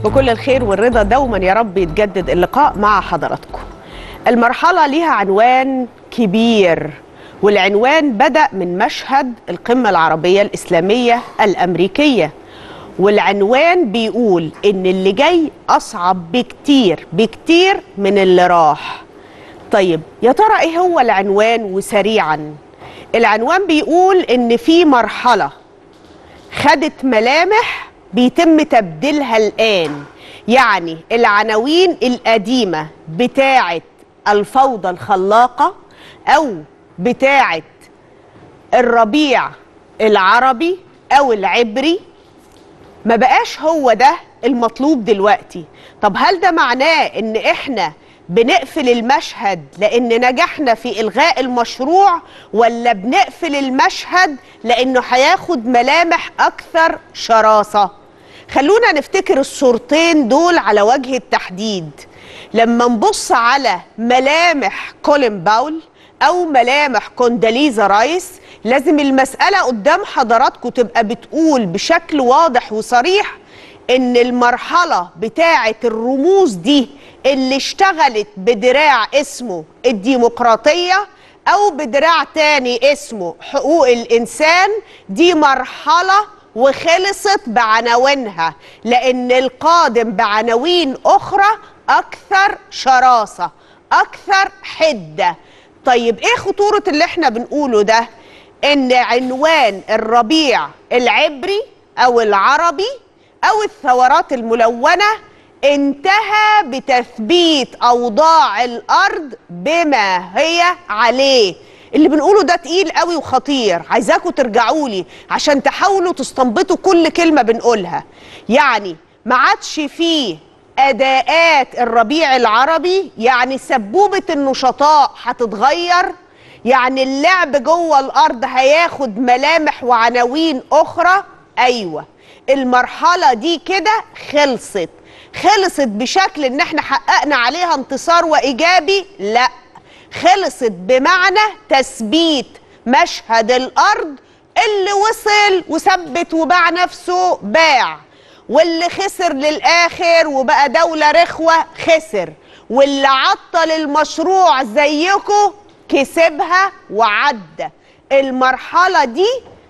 بكل الخير والرضا دوما يا رب يتجدد اللقاء مع حضراتكم المرحلة ليها عنوان كبير والعنوان بدأ من مشهد القمة العربية الإسلامية الأمريكية والعنوان بيقول إن اللي جاي أصعب بكتير بكتير من اللي راح طيب يا ترى إيه هو العنوان وسريعا العنوان بيقول إن في مرحلة خدت ملامح بيتم تبديلها الآن يعني العناوين القديمة بتاعة الفوضى الخلاقة أو بتاعة الربيع العربي أو العبري ما بقاش هو ده المطلوب دلوقتي طب هل ده معناه ان احنا بنقفل المشهد لان نجحنا في الغاء المشروع ولا بنقفل المشهد لانه هياخد ملامح اكثر شراسه خلونا نفتكر الصورتين دول على وجه التحديد لما نبص على ملامح كولين باول او ملامح كونداليزا رايس لازم المسألة قدام حضراتكم تبقى بتقول بشكل واضح وصريح ان المرحلة بتاعة الرموز دي اللي اشتغلت بدراع اسمه الديمقراطية او بدراع تاني اسمه حقوق الانسان دي مرحلة وخلصت بعناوينها لان القادم بعناوين اخرى اكثر شراسة اكثر حدة طيب ايه خطورة اللي احنا بنقوله ده ان عنوان الربيع العبري او العربي او الثورات الملونة انتهى بتثبيت اوضاع الارض بما هي عليه اللي بنقوله ده تقيل قوي وخطير عايزاكم ترجعوا لي عشان تحاولوا تستنبطوا كل كلمة بنقولها يعني ما عادش فيه اداءات الربيع العربي يعني سبوبة النشطاء هتتغير يعني اللعب جوه الارض هياخد ملامح وعناوين اخرى ايوه المرحله دي كده خلصت خلصت بشكل ان احنا حققنا عليها انتصار وايجابي لا خلصت بمعنى تثبيت مشهد الارض اللي وصل وثبت وباع نفسه باع واللي خسر للاخر وبقى دوله رخوه خسر واللي عطل المشروع زيكم كسبها وعدى المرحلة دي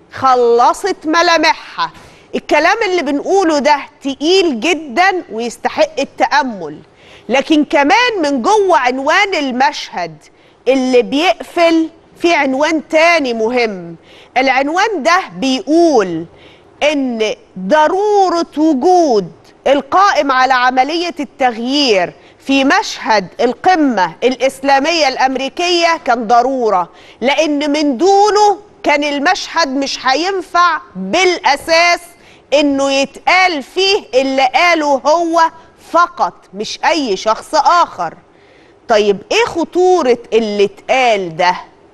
خلصت ملامحها الكلام اللي بنقوله ده تقيل جدا ويستحق التأمل لكن كمان من جوه عنوان المشهد اللي بيقفل في عنوان تاني مهم العنوان ده بيقول ان ضرورة وجود القائم على عملية التغيير في مشهد القمة الإسلامية الأمريكية كان ضرورة لأن من دونه كان المشهد مش هينفع بالأساس إنه يتقال فيه اللي قاله هو فقط مش أي شخص آخر طيب إيه خطورة اللي اتقال ده؟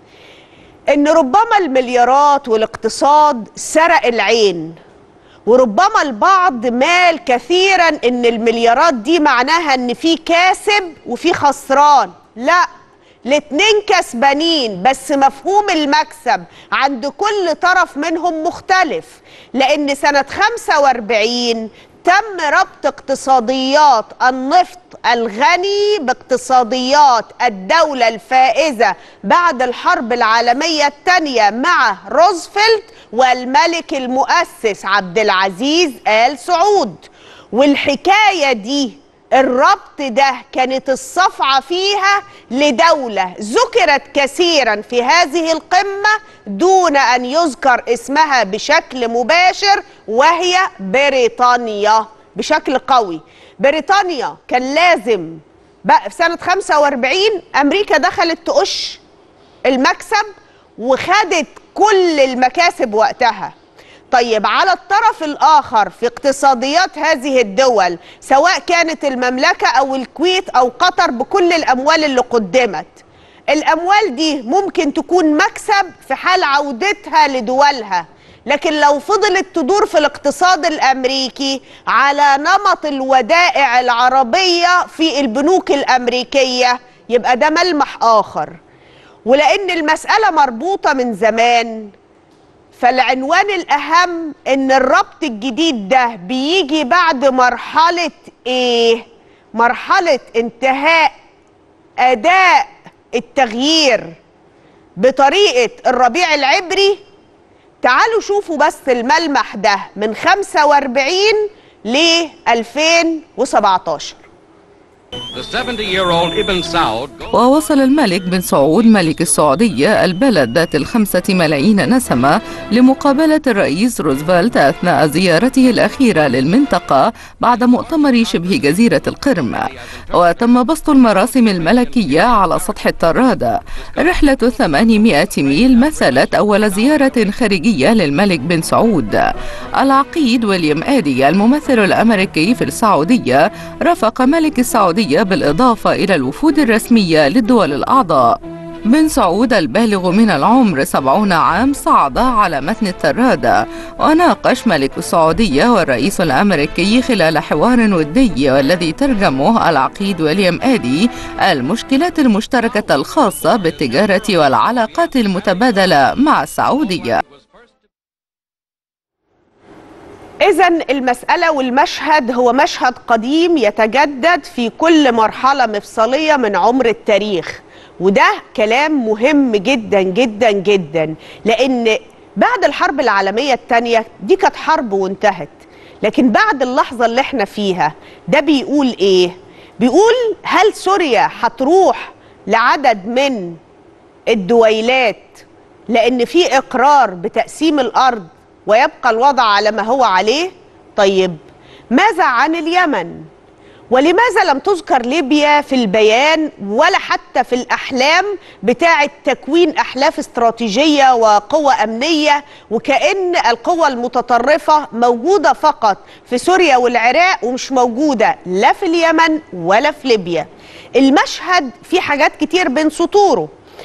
إن ربما المليارات والاقتصاد سرق العين وربما البعض مال كثيرا ان المليارات دي معناها ان في كاسب وفي خسران لا الاتنين كسبانين بس مفهوم المكسب عند كل طرف منهم مختلف لان سنة 45 تم ربط اقتصاديات النفط الغني باقتصاديات الدولة الفائزة بعد الحرب العالمية الثانية مع روزفلت والملك المؤسس عبد العزيز آل سعود والحكاية دي الربط ده كانت الصفعة فيها لدولة ذكرت كثيرا في هذه القمة دون أن يذكر اسمها بشكل مباشر وهي بريطانيا بشكل قوي بريطانيا كان لازم بقى في سنة 45 أمريكا دخلت تقش المكسب وخدت كل المكاسب وقتها طيب على الطرف الآخر في اقتصاديات هذه الدول سواء كانت المملكة أو الكويت أو قطر بكل الأموال اللي قدمت الأموال دي ممكن تكون مكسب في حال عودتها لدولها لكن لو فضلت تدور في الاقتصاد الأمريكي على نمط الودائع العربية في البنوك الأمريكية يبقى ده ملمح آخر ولأن المسألة مربوطة من زمان فالعنوان الأهم إن الربط الجديد ده بيجي بعد مرحلة إيه؟ مرحلة انتهاء أداء التغيير بطريقة الربيع العبري تعالوا شوفوا بس الملمح ده من 45 ل 2017 The 70-year-old Ibn Saud ووصل الملك بن سعود ملك السعودية البلد ذات الخمسة ملايين نسمة لمقابلة الرئيس روزفلت أثناء زيارته الأخيرة للمنطقة بعد مؤتمر شبه جزيرة القرم وتم بسط المراسم الملكية على سطح الطرادة رحلة 800 ميل مثلت أول زيارة خارجية للملك بن سعود العقيد ويليام آدي الممثل الأمريكي في السعودية رافق ملك السعودية بالإضافة إلى الوفود الرسمية للدول الأعضاء بن سعود البالغ من العمر سبعون عام صعد على متن الترادة وناقش ملك السعودية والرئيس الأمريكي خلال حوار ودي والذي ترجمه العقيد ويليام آدي المشكلات المشتركة الخاصة بالتجارة والعلاقات المتبادلة مع السعودية إذا المسألة والمشهد هو مشهد قديم يتجدد في كل مرحلة مفصلية من عمر التاريخ وده كلام مهم جدا جدا جدا لأن بعد الحرب العالمية الثانية دي كانت حرب وانتهت لكن بعد اللحظة اللي احنا فيها ده بيقول ايه؟ بيقول هل سوريا هتروح لعدد من الدويلات لأن في إقرار بتقسيم الأرض ويبقى الوضع على ما هو عليه طيب ماذا عن اليمن ولماذا لم تذكر ليبيا في البيان ولا حتى في الأحلام بتاعة تكوين أحلاف استراتيجية وقوة أمنية وكأن القوة المتطرفة موجودة فقط في سوريا والعراق ومش موجودة لا في اليمن ولا في ليبيا المشهد فيه حاجات كتير بين سطوره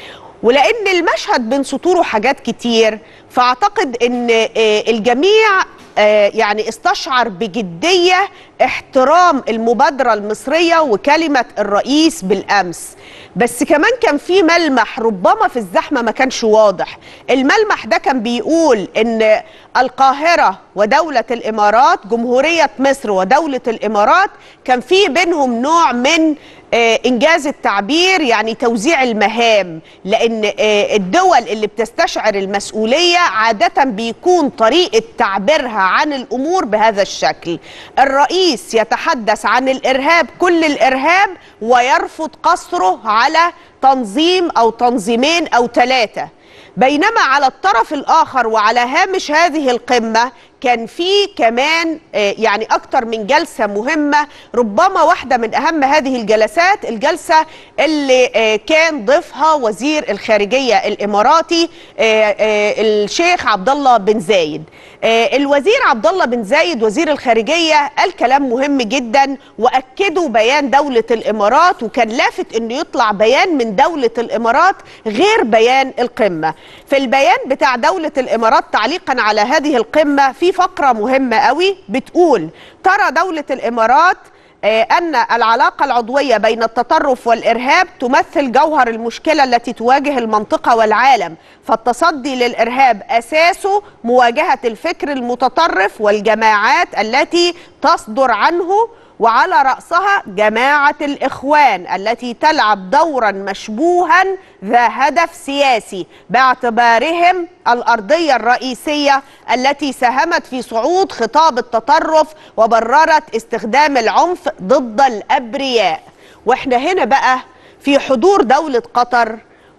ولان المشهد بين سطوره حاجات كتير فاعتقد ان آه، الجميع آه، يعني استشعر بجديه احترام المبادره المصريه وكلمه الرئيس بالامس بس كمان كان في ملمح ربما في الزحمه ما كانش واضح الملمح ده كان بيقول ان القاهره ودوله الامارات جمهوريه مصر ودوله الامارات كان في بينهم نوع من آه، انجاز التعبير يعني توزيع المهام لان آه، الدول اللي بتستشعر المسؤوليه عاده بيكون طريقه تعبيرها عن الامور بهذا الشكل الرئيس يتحدث عن الارهاب كل الارهاب ويرفض قصره على تنظيم او تنظيمين او ثلاثه بينما على الطرف الاخر وعلى هامش هذه القمه كان في كمان آه، يعني اكتر من جلسه مهمه ربما واحده من اهم هذه الجلسات الجلسه اللي آه، كان ضيفها وزير الخارجيه الاماراتي آه، آه، الشيخ عبد الله بن زايد آه، الوزير عبد الله بن زايد وزير الخارجيه قال كلام مهم جدا واكدوا بيان دوله الامارات وكان لافت انه يطلع بيان من دوله الامارات غير بيان القمه في البيان بتاع دوله الامارات تعليقا على هذه القمه في فقره مهمه قوي بتقول ترى دوله الامارات آه، أن العلاقة العضوية بين التطرف والإرهاب تمثل جوهر المشكلة التي تواجه المنطقة والعالم فالتصدي للإرهاب أساسه مواجهة الفكر المتطرف والجماعات التي تصدر عنه وعلى رأسها جماعة الإخوان التي تلعب دورا مشبوها ذا هدف سياسي باعتبارهم الأرضية الرئيسية التي ساهمت في صعود خطاب التطرف وبررت استخدام العنف ضد الأبرياء واحنا هنا بقى في حضور دولة قطر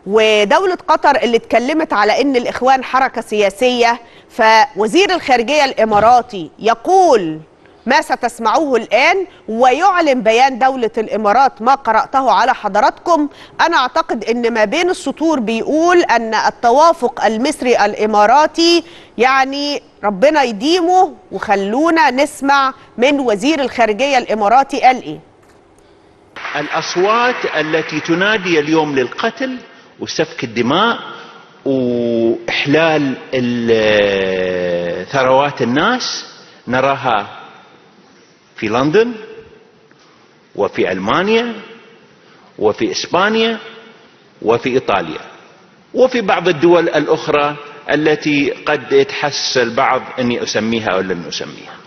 ودولة قطر اللي اتكلمت على ان الاخوان حركة سياسية فوزير الخارجية الاماراتي يقول ما ستسمعوه الآن ويعلن بيان دولة الإمارات ما قرأته على حضراتكم أنا أعتقد أن ما بين السطور بيقول أن التوافق المصري الإماراتي يعني ربنا يديمه وخلونا نسمع من وزير الخارجية الإماراتي قال إيه الأصوات التي تنادي اليوم للقتل وسفك الدماء وإحلال ال- ثروات الناس نراها في لندن وفي ألمانيا وفي إسبانيا وفي إيطاليا وفي بعض الدول الأخرى التي قد يتحسس البعض اني اسميها او لن اسميها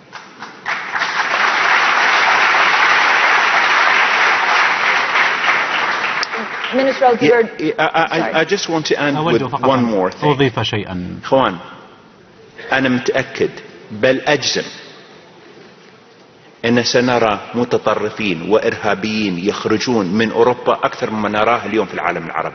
Minister Yeah, Elzevir, yeah, I, I, I just want to end أود with فقط one أن more thing. أضيف شيئا اخوان انا متاكد بل اجزم ان سنرى متطرفين وارهابيين يخرجون من اوروبا اكثر مما نراه اليوم في العالم العربي.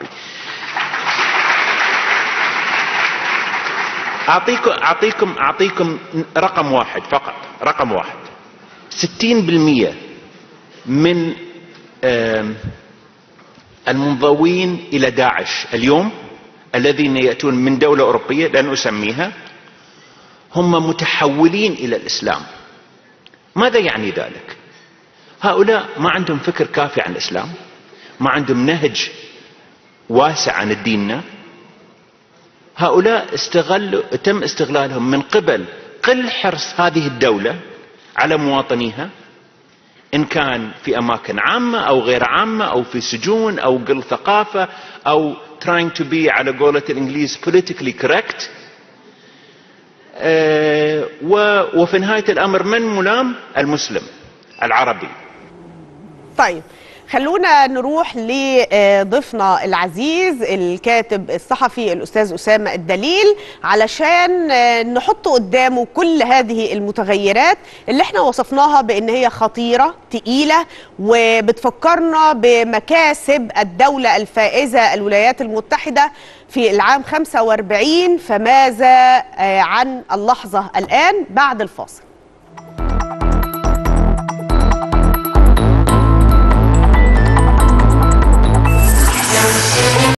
اعطيكم اعطيكم اعطيكم رقم واحد فقط رقم واحد 60% من آم، المنضوين الى داعش اليوم الذين ياتون من دوله اوروبيه لن اسميها هم متحولين الى الاسلام ماذا يعني ذلك هؤلاء ما عندهم فكر كافي عن الاسلام ما عندهم نهج واسع عن ديننا هؤلاء استغلوا تم استغلالهم من قبل قل حرص هذه الدوله على مواطنيها ان كان في اماكن عامه او غير عامه او في سجون او قل ثقافه او trying to be على قولة الانجليز politically correct آه، و- وفي نهايه الامر من ملام المسلم العربي طيب خلونا نروح لضيفنا العزيز الكاتب الصحفي الأستاذ أسامة الدليل علشان آه، نحط قدامه كل هذه المتغيرات اللي احنا وصفناها بأن هي خطيرة تقيلة وبتفكرنا بمكاسب الدولة الفائزة الولايات المتحدة في العام 45 فماذا آه، عن اللحظة الآن بعد الفاصل